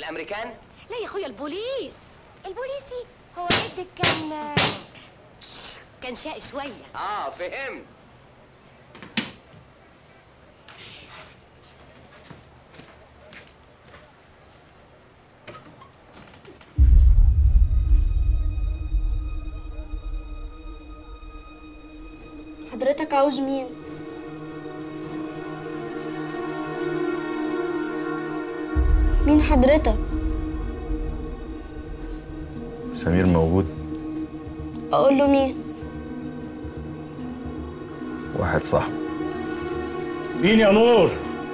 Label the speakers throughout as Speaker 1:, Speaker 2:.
Speaker 1: الامريكان
Speaker 2: لا يا اخويا البوليس
Speaker 3: البوليسي هو جدك كان
Speaker 2: كان شقي شويه
Speaker 1: اه فهمت
Speaker 4: حضرتك عاوز مين مين حضرتك
Speaker 5: سمير موجود
Speaker 4: اقول له مين
Speaker 5: واحد صاحبه
Speaker 6: مين يا نور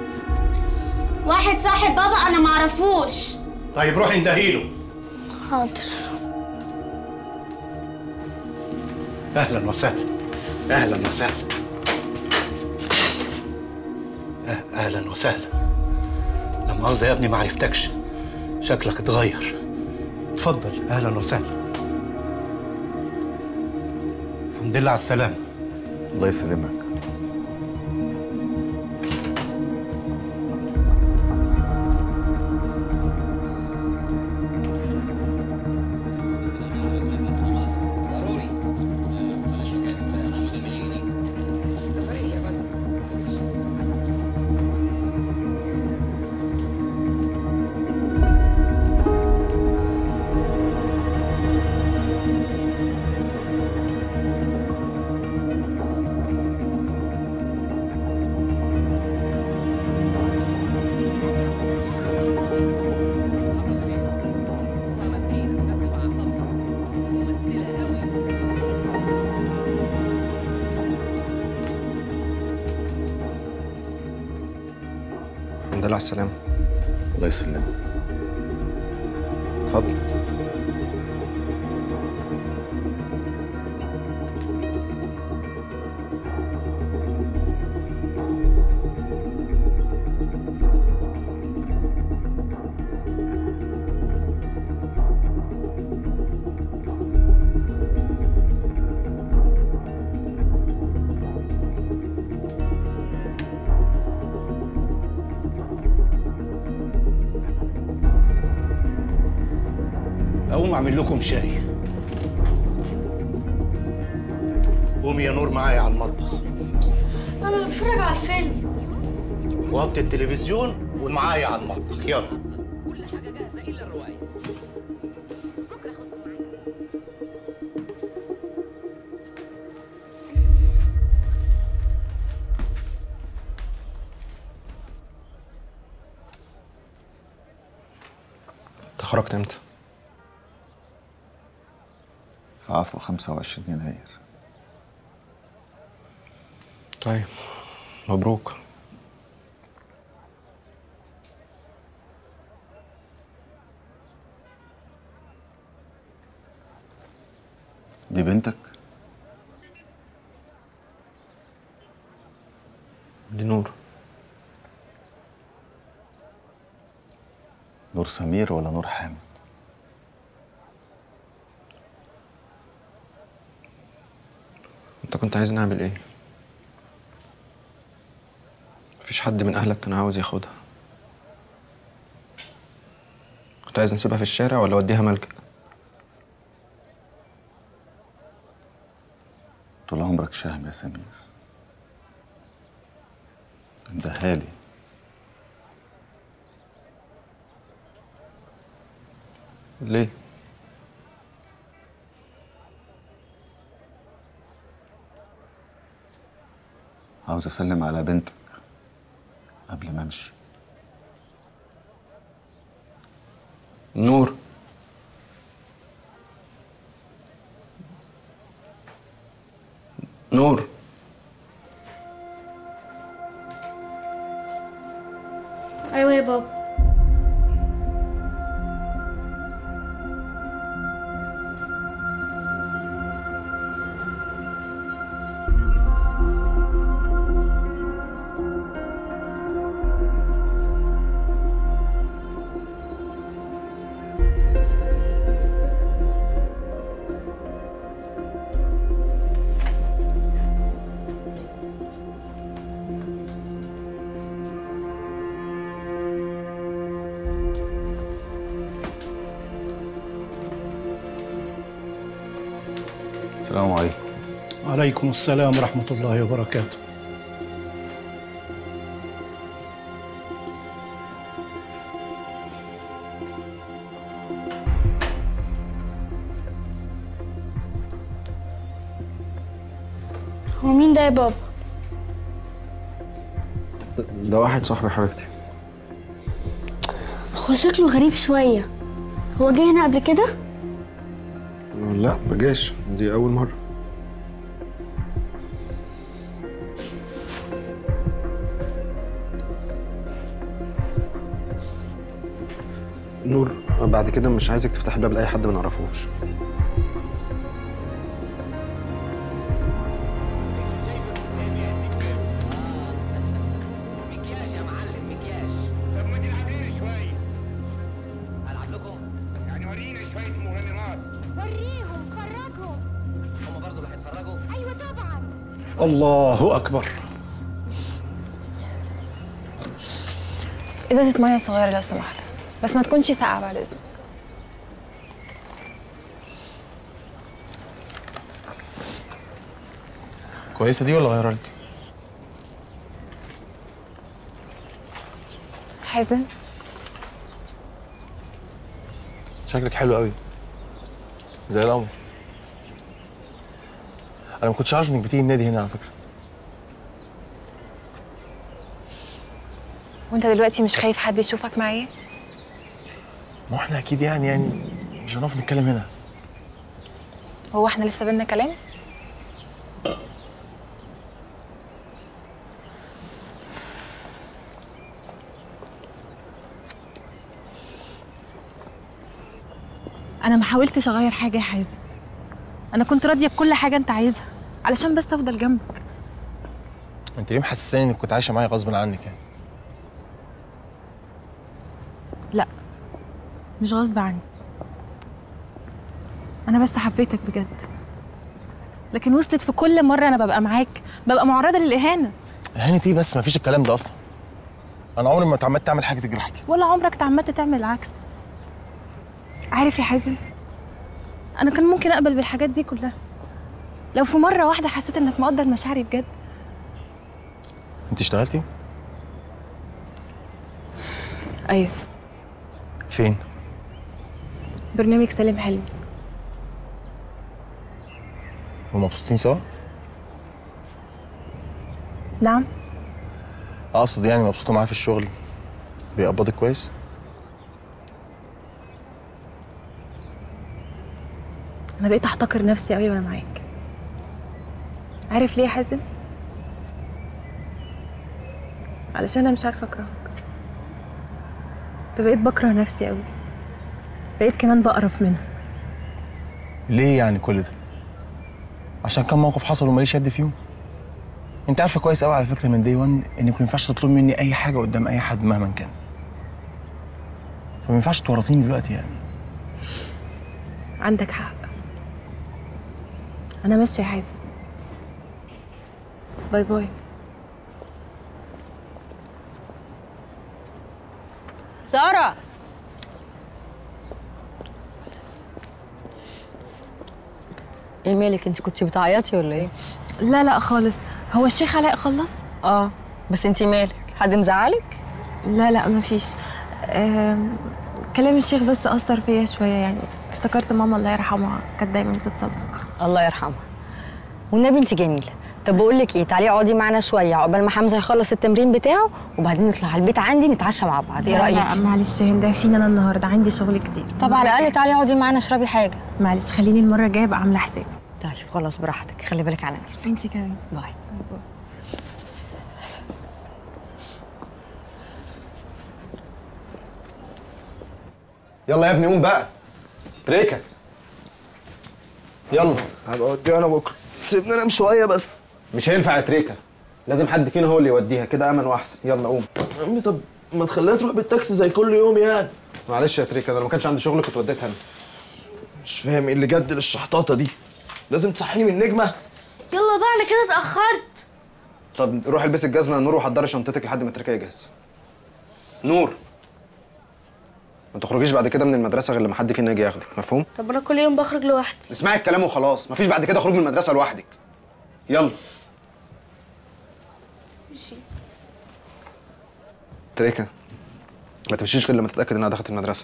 Speaker 4: واحد صاحب بابا انا معرفوش
Speaker 6: طيب روح اندهيله
Speaker 4: حاضر
Speaker 6: اهلا وسهلا اهلا وسهلا أه- اهلا وسهلا لا مؤاخذه يا ابني ما عرفتكش شكلك اتغير اتفضل اهلا وسهلا الحمد لله على السلامه
Speaker 5: الله يسلمك
Speaker 1: ضروري سفرية بس حصل خير اصلها مسكينة بس بعصبها ممثلة قوي
Speaker 7: الحمد لله على السلامة
Speaker 5: الله يسلمك
Speaker 7: اتفضل
Speaker 6: اقوم اعمل لكم شاي قومي يا نور معايا على المطبخ
Speaker 4: انا بتفرج على الفيلم
Speaker 6: وطي التلفزيون ومعايا على المطبخ يلا
Speaker 1: كل حاجة جاهزة إلا الرواية
Speaker 3: بكره خدكم معايا
Speaker 7: انت خرجت امتى؟
Speaker 5: في عفو 25 يناير
Speaker 7: طيب مبروك
Speaker 5: دي بنتك
Speaker 7: دي نور
Speaker 5: نور سمير ولا نور حامد
Speaker 7: انت كنت عايز نعمل ايه؟ مفيش حد من اهلك كان عاوز ياخدها كنت عايز نسيبها في الشارع ولا اوديها ملجأ؟
Speaker 5: طول عمرك شهم يا سمير انت هالي
Speaker 7: ليه؟
Speaker 5: عاوز اسلم على بنتك قبل ما امشي
Speaker 7: نور نور
Speaker 4: ايوه يا بابا
Speaker 5: السلام عليكم
Speaker 6: وعليكم السلام ورحمة الله وبركاته
Speaker 4: هو مين ده يا بابا
Speaker 7: ده واحد صاحبي حبيبتي
Speaker 4: هو شكله غريب شوية هو جه هنا قبل كده
Speaker 7: لا ما جاش دي اول مره نور بعد كده مش عايزك تفتح الباب لاي حد ما نعرفوش
Speaker 1: مكياج يا معلم مكياج
Speaker 8: طب ما تلعبينا شوية
Speaker 1: العب لكم
Speaker 8: يعني ورينا شوية مغنيات
Speaker 3: وريهم فرجهم
Speaker 1: هم برضه اللي هيتفرجوا
Speaker 3: ايوه طبعا
Speaker 6: الله أكبر
Speaker 9: ازازة مية صغيرة لو سمحت بس ما تكونش ساقعة بعد اذنك
Speaker 7: كويسه دي ولا غيرها لك
Speaker 9: حازم
Speaker 10: شكلك حلو قوي زي القمر انا ما كنتش عارف انك بتيجي النادي هنا على فكره
Speaker 9: وانت دلوقتي مش خايف حد يشوفك معايا
Speaker 10: ما احنا اكيد يعني يعني مش هنقف نتكلم هنا
Speaker 9: هو احنا لسه بينا كلام انا ما حاولتش اغير حاجه يا حازم انا كنت راضيه بكل حاجه انت عايزها علشان بس افضل جنبك
Speaker 10: انت ليه محسساني انك كنت عايشه معايا غصب عنك يعني
Speaker 9: لا مش غصب عني انا بس حبيتك بجد لكن وصلت في كل مره انا ببقى معاك ببقى معرضه للاهانه
Speaker 10: هانت ايه بس ما فيش الكلام ده اصلا انا عمري ما اتعمدت اعمل حاجه تجرحك
Speaker 9: ولا عمرك تعمدت تعمل العكس عارف يا حازم انا كان ممكن اقبل بالحاجات دي كلها لو في مره واحده حسيت انك مقدر مشاعري بجد
Speaker 10: انت اشتغلتي
Speaker 9: ايوه
Speaker 10: فين
Speaker 9: برنامج سالم حلمي
Speaker 10: ومبسوطين سوا
Speaker 9: نعم
Speaker 10: اقصد يعني مبسوطه معاه في الشغل بيقبضك كويس
Speaker 9: انا بقيت احتقر نفسي قوي وانا معاك عارف ليه يا حازم علشان انا مش عارفه اكرهك فبقيت بكره نفسي قوي بقيت كمان بقرف منها
Speaker 10: ليه يعني كل ده عشان كم موقف حصل وماليش يد فيهم انت عارفه كويس قوي على فكره من دي 1 انك ما ينفعش تطلب مني اي حاجه قدام اي حد مهما كان فما ينفعش تورطيني دلوقتي يعني
Speaker 9: عندك حق انا ماشيه يا حازم باي باي
Speaker 2: سارة ايه مالك انت كنت بتعيطي ولا ايه؟
Speaker 9: لا لا خالص هو الشيخ علاء خلص
Speaker 2: اه بس انت مالك؟ حد مزعلك؟
Speaker 9: لا لا مفيش أم... كلام الشيخ بس اثر فيا شويه يعني افتكرت ماما الله يرحمها كانت دايما بتتصدق
Speaker 2: الله يرحمها والنبي انت جميلة طب بقول لك ايه تعالي اقعدي معانا شوية عقبال ما حمزة يخلص التمرين بتاعه وبعدين نطلع على البيت عندي نتعشى مع بعض ايه
Speaker 9: لا،
Speaker 2: رأيك؟
Speaker 9: لا معلش هند فينا انا النهارده عندي شغل كتير
Speaker 2: طب على الاقل تعالي اقعدي معانا اشربي حاجة
Speaker 9: معلش خليني المره الجايه ابقى عامله حساب
Speaker 2: طيب خلاص براحتك خلي بالك على نفسك
Speaker 9: انت كمان
Speaker 2: باي
Speaker 7: يلا يا ابني قوم بقى تريكه يلا هبقى اوديها انا بكره سيبني انام شويه بس مش هينفع يا تريكه لازم حد فينا هو اللي يوديها كده امن واحسن يلا قوم
Speaker 11: يا عمي طب ما تخليها تروح بالتاكسي زي كل يوم يعني
Speaker 7: معلش يا تريكه انا لو ما كانش عندي شغل كنت وديتها انا
Speaker 11: مش فاهم ايه اللي جد للشحطاطه دي لازم تصحيني من النجمه
Speaker 4: يلا بقى انا كده اتأخرت
Speaker 7: طب روح البسي الجزمه يا نور وحضري شنطتك لحد ما تريكه يجهز نور ما تخرجيش بعد كده من المدرسه غير لما حد فينا يجي ياخدك مفهوم
Speaker 4: طب انا كل يوم بخرج لوحدي
Speaker 7: اسمعي الكلام وخلاص مفيش بعد كده خروج من المدرسه لوحدك يلا تريكا ما تمشيش غير لما تتاكد انها دخلت المدرسه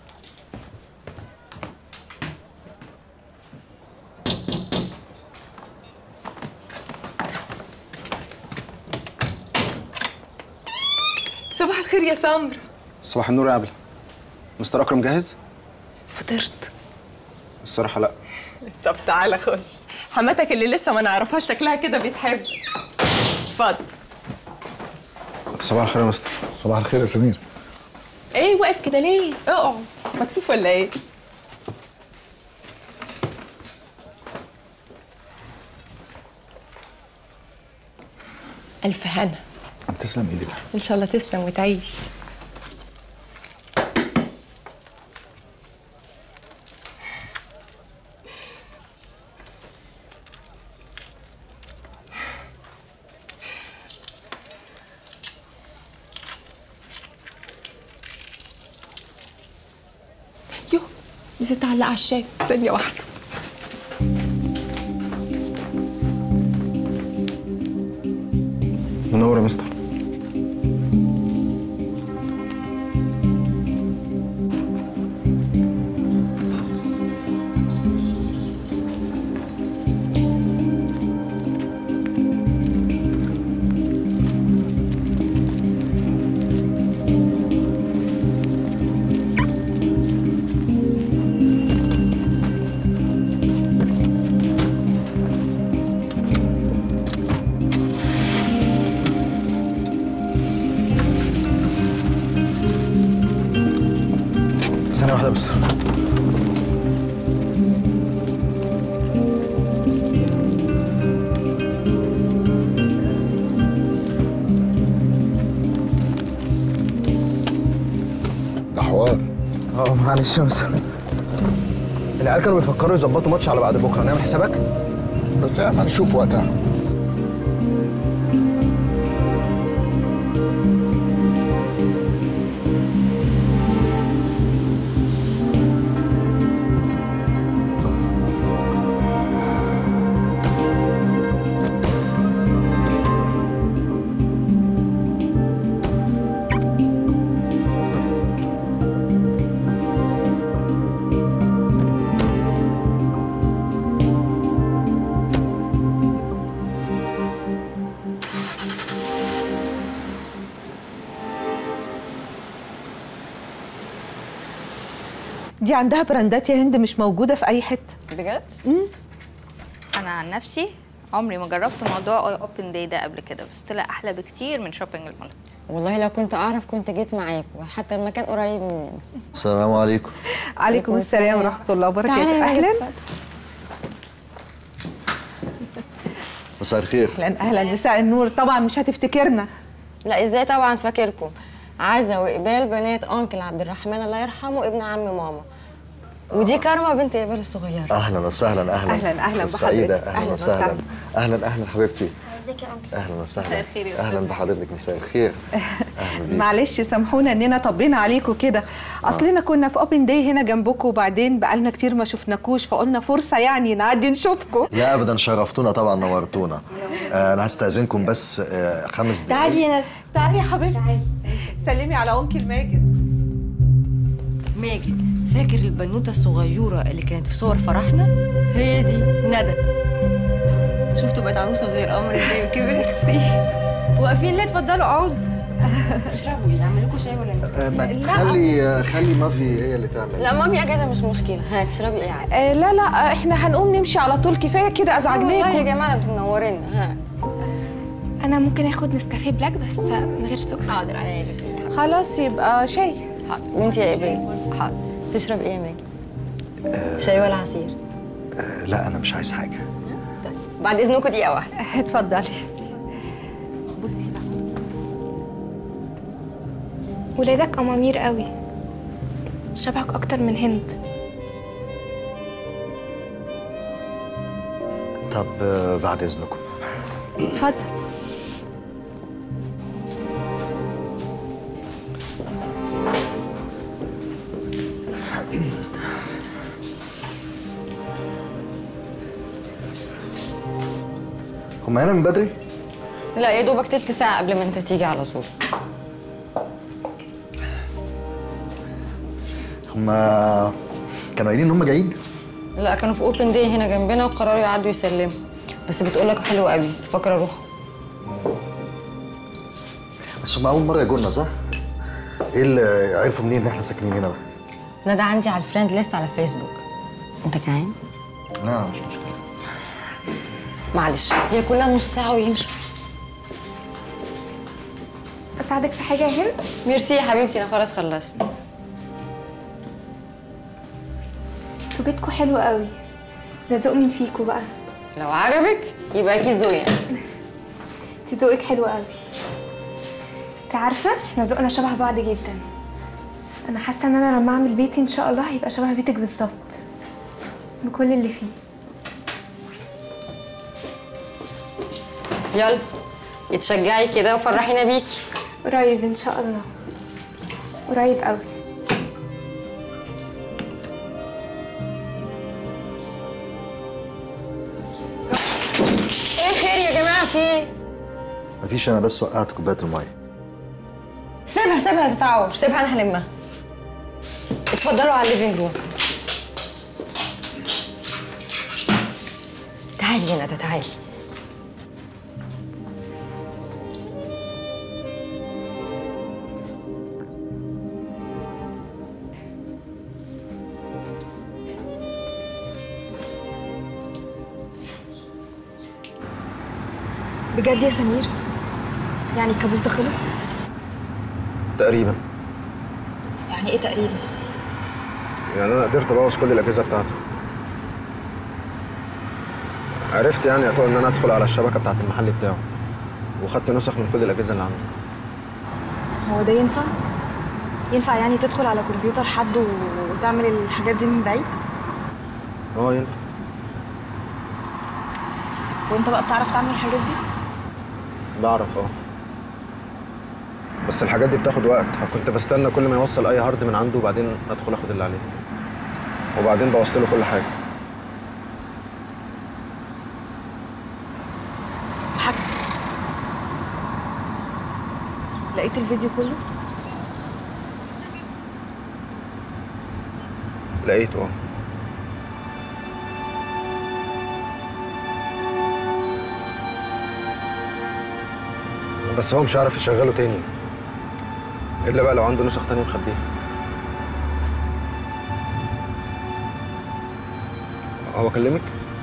Speaker 12: صباح الخير يا سمر
Speaker 7: صباح النور يا عبله مستر اكرم جاهز
Speaker 12: فطرت
Speaker 7: الصراحه لا
Speaker 12: طب تعالى خش حماتك اللي لسه ما نعرفهاش شكلها كده بتحب اتفضل
Speaker 7: صباح الخير يا مستر
Speaker 13: صباح الخير يا سمير
Speaker 12: ايه واقف كده ليه اقعد مكسوف ولا ايه الف هنا
Speaker 13: تسلم ايدك
Speaker 12: ان شاء الله تسلم وتعيش يو نسيت اعلق على الشاي ثانية واحدة
Speaker 7: منور يا مستر ثانيه واحده بس
Speaker 13: ده حوار
Speaker 7: اه معلش يا مستر العيال كانوا بيفكروا يظبطوا ماتش على بعد بكره نعمل حسابك
Speaker 13: بس احنا نشوف وقتها
Speaker 14: دي عندها براندات يا هند مش موجودة في أي حتة
Speaker 2: بجد؟ انا عن نفسي عمري ما جربت موضوع اوبن داي ده قبل كده بس طلع احلى بكتير من شوبينج المول والله لو كنت اعرف كنت جيت معاكم حتى المكان قريب مننا
Speaker 15: السلام عليكم
Speaker 14: عليكم السلام ورحمة الله
Speaker 2: تعالى
Speaker 14: وبركاته
Speaker 2: يا
Speaker 14: أهلا
Speaker 2: ولد.
Speaker 15: مساء الخير
Speaker 14: أهلا أهلا مساء النور طبعا مش هتفتكرنا
Speaker 2: لا ازاي طبعا فاكركم عزة واقبال بنات انكل عبد الرحمن الله يرحمه ابن عم ماما ودي كارما بنت اقبال الصغيره
Speaker 15: اهلا وسهلا اهلا
Speaker 2: أهلاً، أهلاً
Speaker 15: سعيدة
Speaker 2: بحضرتك.
Speaker 15: اهلا
Speaker 2: أهلاً
Speaker 15: وسهلا
Speaker 2: وسهلاً.
Speaker 15: اهلا اهلا حبيبتي
Speaker 4: ازيك يا انكل
Speaker 15: اهلا وسهلا
Speaker 14: مساء الخير يا
Speaker 15: اهلا
Speaker 14: أستاذ
Speaker 15: بحضرتك مساء الخير اهلا بيك
Speaker 14: معلش سامحونا اننا طبينا عليكم كده اصلنا كنا في اوبن داي هنا جنبكم وبعدين بقالنا كتير ما شفناكوش فقلنا فرصه يعني نعدي نشوفكم
Speaker 15: لا ابدا شرفتونا طبعا نورتونا آه انا هستاذنكم بس آه خمس دقايق
Speaker 14: تعالي هنا تعالي يا حبيبتي سلمي على انكل ماجد
Speaker 2: ماجد فاكر البنوته الصغيره اللي كانت في صور فرحنا هي دي ندى شفتوا بقت عروسه زي القمر ازاي وكبرت واقفين ليه اتفضلوا اقعدوا تشربوا ايه اعمل لكم شاي ولا نسكافيه
Speaker 15: آه ما تخلي آه خلي مافي هي اللي تعمل
Speaker 2: لا مامي اجازه مش مشكله ها تشربي ايه عايزه
Speaker 14: آه لا لا آه، احنا هنقوم نمشي على طول كفايه كده
Speaker 2: والله يا
Speaker 14: ازعجناكم
Speaker 2: جماعه انتوا منورينا ها
Speaker 9: انا ممكن اخد نسكافيه بلاك بس من غير سكر
Speaker 2: حاضر عليا الاثنين
Speaker 14: خلاص يبقى شاي
Speaker 2: حاضر وانت يا ايمان حاضر تشرب ايه يا ماجد شاي ولا عصير
Speaker 15: آه لا انا مش عايز حاجه
Speaker 2: طيب بعد اذنكم دقيقه واحده
Speaker 14: اتفضلي بصي بقى
Speaker 9: ولادك امامير قوي شبهك اكتر من هند
Speaker 15: طب آه بعد اذنكم
Speaker 9: اتفضل
Speaker 15: هما هنا من بدري؟
Speaker 2: لا يا دوبك تلت ساعة قبل ما انت تيجي على طول
Speaker 15: هما كانوا قايلين ان هما جايين
Speaker 2: لا كانوا في اوبن داي هنا جنبنا وقرروا يعدوا يسلموا بس بتقول لك حلو قوي بفكر اروح
Speaker 15: بس هما اول مره يجونا صح؟ ايه اللي عرفوا منين ان احنا ساكنين هنا بقى؟
Speaker 2: ندى عندي على الفريند ليست على فيسبوك انت جعان؟
Speaker 15: لا مش مشكله
Speaker 2: معلش هي كلها نص ساعة ويمشوا
Speaker 9: اساعدك في حاجه يا هند
Speaker 2: ميرسي يا حبيبتي انا خلاص خلصت
Speaker 9: انتوا بيتكوا حلو قوي ده ذوق مين فيكوا بقى
Speaker 2: لو عجبك يبقى اكيد ذوقي يعني
Speaker 9: انت ذوقك حلو قوي انت عارفه احنا ذوقنا شبه بعض جدا انا حاسه ان انا لما اعمل بيتي ان شاء الله هيبقى شبه بيتك بالظبط بكل اللي فيه
Speaker 2: يلا اتشجعي كده وفرحينا بيكي
Speaker 9: قريب ان شاء الله قريب قوي
Speaker 2: ايه خير يا جماعة في ايه؟
Speaker 15: مفيش انا بس وقعت كوبايه الميه
Speaker 2: سيبها سيبها تتعور سيبها انا هلمها اتفضلوا على الليفينج روم تعالي يا ندى تعالي
Speaker 9: بجد يا سمير يعني الكابوس ده خلص
Speaker 7: تقريبا
Speaker 9: يعني ايه تقريبا
Speaker 7: يعني انا قدرت ابوظ كل الاجهزه بتاعته عرفت يعني يا طارق ان انا ادخل على الشبكه بتاعت المحل بتاعه وخدت نسخ من كل الاجهزه اللي عنده
Speaker 9: هو ده ينفع ينفع يعني تدخل على كمبيوتر حد و- وتعمل الحاجات دي من بعيد
Speaker 7: اه ينفع
Speaker 9: وانت بقى بتعرف تعمل الحاجات دي
Speaker 7: بعرف اه بس الحاجات دي بتاخد وقت فكنت بستنى كل ما يوصل اي هارد من عنده وبعدين ادخل اخد اللي عليه وبعدين بوظت له كل حاجه
Speaker 9: حاجتي لقيت الفيديو كله
Speaker 7: لقيته اه بس هو مش عارف يشغله تاني الا بقى لو عنده نسخ تانية مخبيها هو كلمك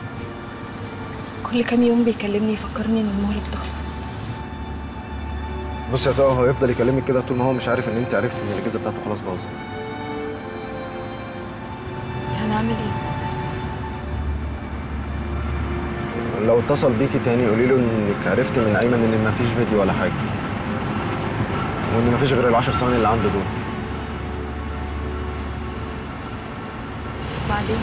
Speaker 9: كل كام يوم بيكلمني يفكرني ان المهله بتخلص
Speaker 7: بص يا طه هو يفضل يكلمك كده طول ما هو مش عارف ان انت عرفت ان الاجهزه بتاعته خلاص باظت
Speaker 9: هنعمل ايه
Speaker 7: لو اتصل بيكي تاني قولي له انك عرفت من ايمن ان مفيش فيديو ولا حاجه وان مفيش غير العشر ثواني اللي عنده دول
Speaker 9: بعدين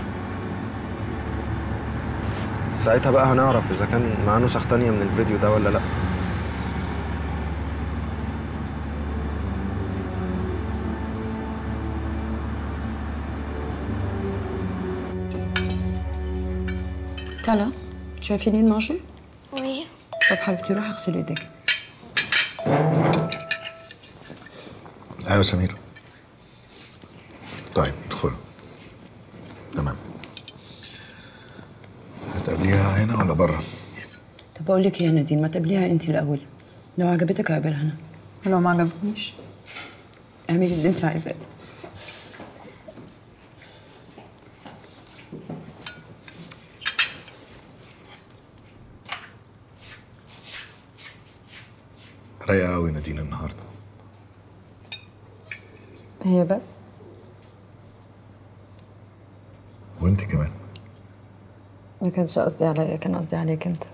Speaker 7: ساعتها بقى هنعرف اذا كان معاه نسخ تانية من الفيديو ده ولا لا
Speaker 16: Tala, tu as fini de manger
Speaker 3: Oui.
Speaker 16: طب حبيبتي روحي اغسلي ايديك
Speaker 13: ايوه سمير طيب ادخل تمام هتقابليها هنا ولا بره؟
Speaker 16: طب اقول لك إيه يا نادين ما تقابليها انت الاول لو عجبتك اقابلها انا ولو ما عجبتنيش اعملي اللي انت عايزاه
Speaker 13: رايقه قوي نادين النهارده
Speaker 16: هي بس
Speaker 13: وانت كمان
Speaker 16: ما كانش قصدي عليا كان قصدي عليك انت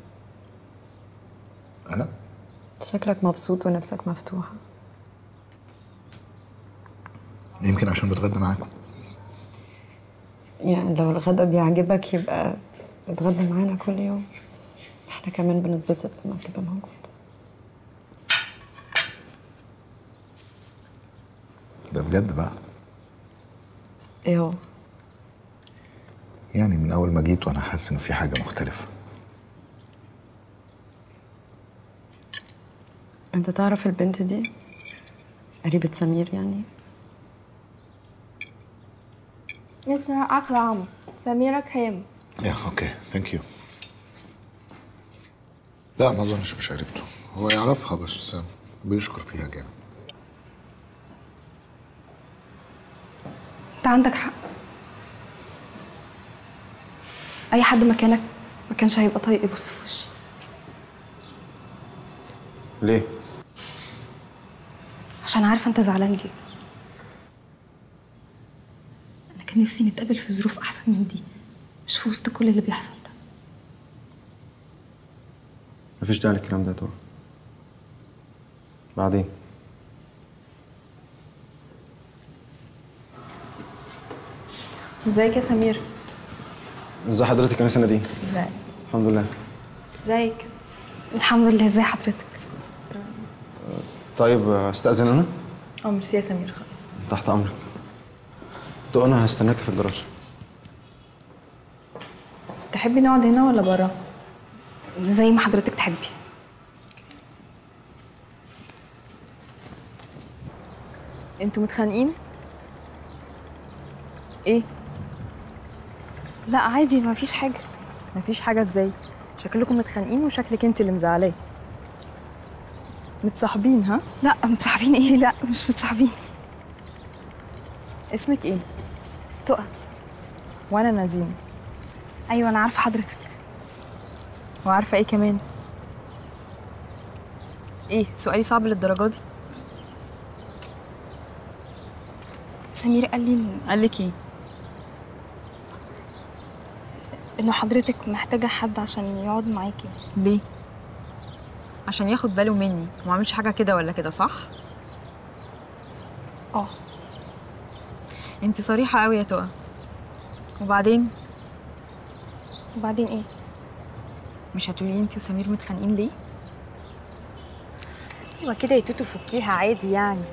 Speaker 13: انا
Speaker 16: شكلك مبسوط ونفسك مفتوحه
Speaker 13: يمكن عشان بتغدى معاكم
Speaker 16: يعني لو الغدا بيعجبك يبقى اتغدى معانا كل يوم احنا كمان بنتبسط لما بتبقى موجود
Speaker 13: ده بجد بقى
Speaker 16: ايه هو
Speaker 13: يعني من اول ما جيت وانا حاسس ان في حاجه مختلفه
Speaker 16: انت تعرف البنت دي قريبة سمير يعني
Speaker 9: اسمها أكرم سميرة كريم
Speaker 13: يا اوكي ثانك يو لا ما اظنش مش قريبته هو يعرفها بس بيشكر فيها جامد
Speaker 9: انت عندك حق اي حد مكانك ما كانش هيبقى طايق يبص في وشي
Speaker 7: ليه؟
Speaker 9: عشان عارفه انت زعلان ليه انا كان نفسي نتقابل في ظروف احسن من دي مش في وسط كل اللي بيحصل ده
Speaker 7: مفيش داعي للكلام ده يا توه بعدين
Speaker 9: ازيك يا سمير
Speaker 7: ازي حضرتك يا نسا نادين
Speaker 9: ازيك
Speaker 7: الحمد لله
Speaker 9: ازيك الحمد لله ازي حضرتك
Speaker 7: طيب استأذن انا
Speaker 9: اه ميرسي يا سمير خلاص
Speaker 7: تحت امرك تو انا هستناك في الجراج
Speaker 9: تحبي نقعد هنا ولا بره زي ما حضرتك تحبي
Speaker 17: انتوا متخانقين ايه
Speaker 9: لا عادي ما فيش حاجه
Speaker 17: مفيش حاجه ازاي شكلكم متخانقين وشكلك انت اللي مزعلاه متصاحبين ها
Speaker 9: لا متصاحبين ايه لا مش متصاحبين
Speaker 17: اسمك ايه
Speaker 9: تقى
Speaker 17: وانا نادين
Speaker 9: ايوه انا عارفه حضرتك
Speaker 17: وعارفه ايه كمان ايه سؤالي صعب للدرجه دي
Speaker 9: سمير قال لي إن-
Speaker 17: قال لك ايه
Speaker 9: انه حضرتك محتاجه حد عشان يقعد معاكي
Speaker 17: ليه عشان ياخد باله مني وما عملش حاجه كده ولا كده صح
Speaker 9: اه
Speaker 17: انت صريحه قوي يا تقى وبعدين
Speaker 9: وبعدين ايه
Speaker 17: مش هتقولي انت وسمير متخانقين ليه
Speaker 9: ايوه كده يا توتو فكيها عادي يعني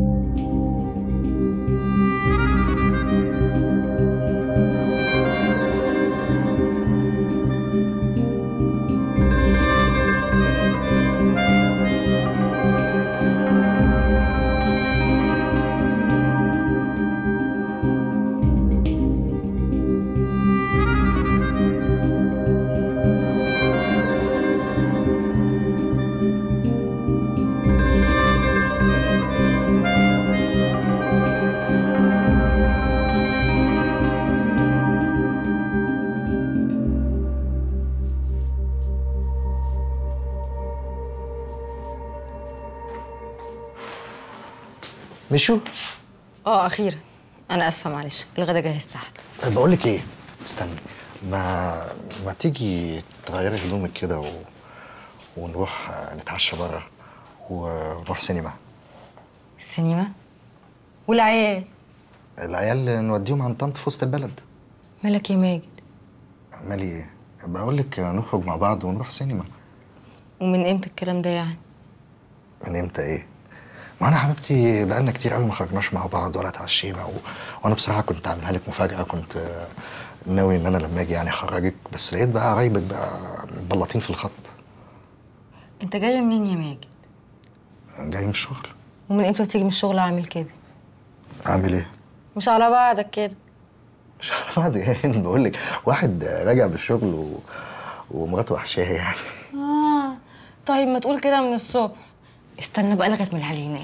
Speaker 15: مشوا
Speaker 2: اه اخيرا انا اسفه معلش الغدا جاهز تحت
Speaker 15: بقول لك ايه استني ما ما تيجي تغيري هدومك كده و... ونروح آه، نتعشى بره ونروح سينما
Speaker 2: السينما والعيال
Speaker 15: العيال نوديهم عند طنط في وسط البلد
Speaker 2: مالك يا ماجد
Speaker 15: مالي ايه بقول لك نخرج مع بعض ونروح سينما
Speaker 2: ومن امتى الكلام ده يعني
Speaker 15: من امتى ايه ما انا حبيبتي بقالنا كتير قوي ما خرجناش مع بعض ولا اتعشينا و... وانا بصراحه كنت عاملها لك مفاجاه كنت آه، ناوي ان انا لما اجي يعني اخرجك بس لقيت بقى قرايبك بقى مبلطين في الخط
Speaker 2: انت جاي منين يا ماجد
Speaker 15: جاي من الشغل
Speaker 2: ومن امتى تيجي من الشغل عامل كده
Speaker 15: اعمل ايه
Speaker 2: مش على بعضك كده
Speaker 15: مش على بعض يعني بقول لك واحد راجع بالشغل و... ومراته وحشاه يعني
Speaker 2: اه طيب ما تقول كده من الصبح استنى بقى لغايه ما العيال ينام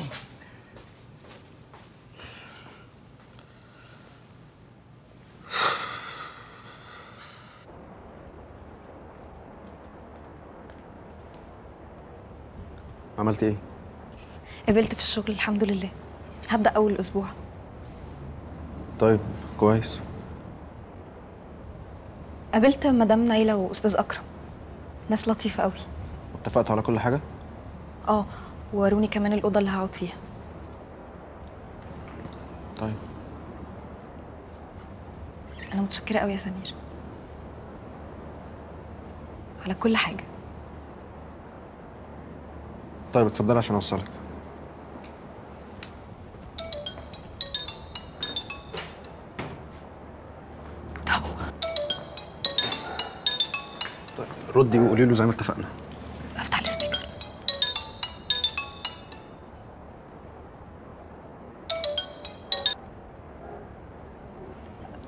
Speaker 7: عملت ايه؟
Speaker 9: قبلت في الشغل الحمد لله هبدا اول الاسبوع
Speaker 7: طيب كويس
Speaker 9: قابلت مدام نايلة واستاذ اكرم ناس لطيفه قوي
Speaker 7: اتفقتوا على كل حاجه؟
Speaker 9: اه ووروني كمان الاوضه اللي هقعد فيها
Speaker 7: طيب
Speaker 9: انا متشكره قوي يا سمير على كل حاجه
Speaker 7: طيب اتفضلي عشان اوصلك طيب ردي وقولي له زي ما اتفقنا
Speaker 9: افتح السبيكر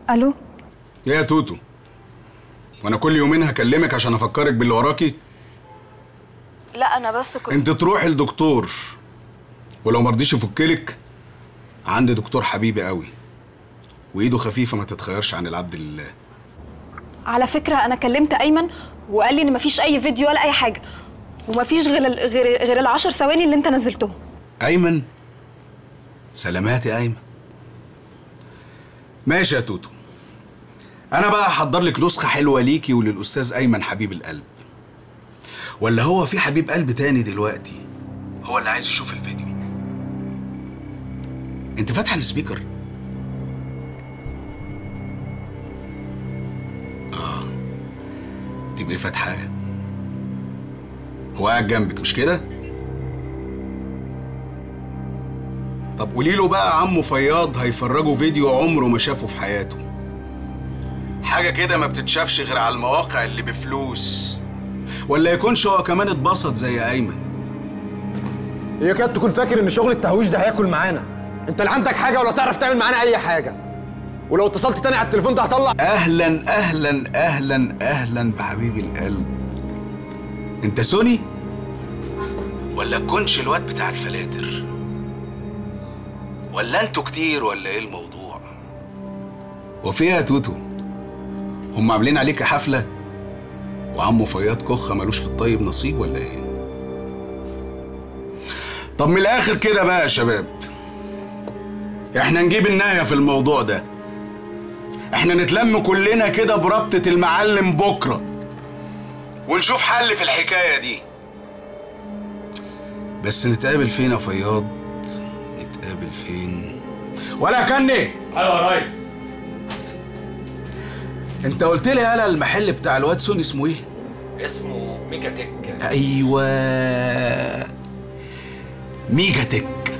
Speaker 17: الو
Speaker 18: ايه يا توتو وانا كل يومين هكلمك عشان افكرك باللي وراكي
Speaker 17: لا انا بس كنت
Speaker 18: انت تروحي لدكتور ولو مرضيش يفكلك عندي دكتور حبيبي قوي وايده خفيفه ما تتخيرش عن العبد لله
Speaker 17: على فكره انا كلمت ايمن وقال لي ان مفيش اي فيديو ولا اي حاجه ومفيش غير ال- غير غير العشر ثواني اللي انت نزلتهم
Speaker 18: ايمن سلامات يا ايمن ماشي يا توتو انا بقى هحضر لك نسخه حلوه ليكي وللاستاذ ايمن حبيب القلب ولا هو في حبيب قلب تاني دلوقتي هو اللي عايز يشوف الفيديو انت فاتحه السبيكر اه تبقي فاتحاه هو قاعد جنبك مش كده طب قولي له بقى عمو فياض هيفرجوا فيديو عمره ما شافه في حياته حاجة كده ما بتتشافش غير على المواقع اللي بفلوس ولا يكونش هو كمان اتبسط زي أيمن
Speaker 7: يكاد تكون فاكر ان شغل التهويش ده هياكل معانا انت لا عندك حاجه ولا تعرف تعمل معانا اي حاجه ولو اتصلت تاني على التليفون ده هطلع
Speaker 18: أهلا أهلا أهلا أهلا بحبيبي القلب أنت سوني ولا تكونش الواد بتاع الفلاتر ولا انتوا كتير ولا ايه الموضوع وفيها يا توتو هم عاملين عليك حفلة وعمو فياض كخة ملوش في الطيب نصيب ولا ايه طب من الاخر كده بقى يا شباب احنا نجيب النهاية في الموضوع ده احنا نتلم كلنا كده بربطة المعلم بكرة ونشوف حل في الحكاية دي بس نتقابل فين يا فياض نتقابل فين ولا كني
Speaker 19: ايوه يا ريس
Speaker 18: انت قلت لي يالا المحل بتاع الواد سوني اسمه ايه
Speaker 19: اسمه ميجا تك
Speaker 18: ايوه ميجا تك